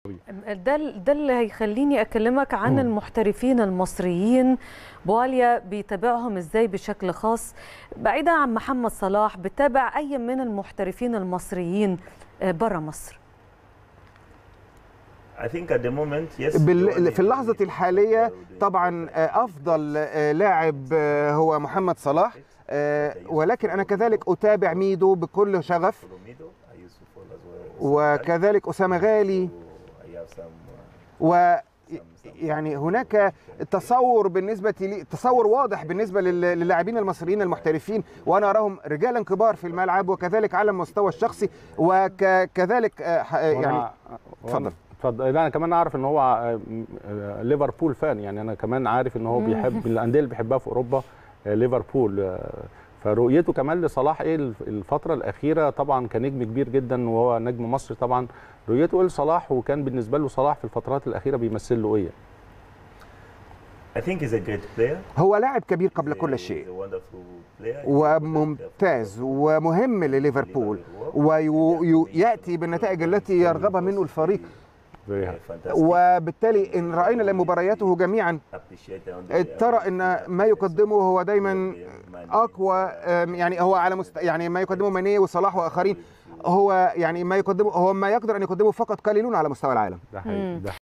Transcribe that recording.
ده ده اللي هيخليني اكلمك عن المحترفين المصريين بواليا بيتابعهم ازاي بشكل خاص بعيدا عن محمد صلاح بتابع اي من المحترفين المصريين برا مصر I think at the moment, yes, بال... في اللحظة الحالية طبعا أفضل لاعب هو محمد صلاح ولكن أنا كذلك أتابع ميدو بكل شغف وكذلك أسامة غالي و يعني هناك تصور بالنسبة لي تصور واضح بالنسبة للاعبين المصريين المحترفين وأنا أراهم رجالا كبار في الملعب وكذلك على المستوى الشخصي وكذلك يعني اتفضل اتفضل انا كمان اعرف ان هو ليفربول فان يعني انا كمان عارف ان هو بيحب الانديه اللي بيحبها في اوروبا ليفربول فرؤيته كمان لصلاح ايه الفتره الاخيره طبعا كنجم كبير جدا وهو نجم مصر طبعا رؤيته ايه لصلاح وكان بالنسبه له صلاح في الفترات الاخيره بيمثل له ايه I think he's a great player. هو لاعب كبير قبل كل شيء وممتاز ومهم لليفربول وياتي بالنتائج التي يرغبها منه الفريق وبالتالي ان راينا مبارياته جميعا ترى ان ما يقدمه هو دايما اقوى يعني هو على مست... يعني ما يقدمه ماني وصلاح واخرين هو يعني ما يقدمه هو ما يقدر ان يقدمه فقط قليلون على مستوى العالم ده حقيقي ده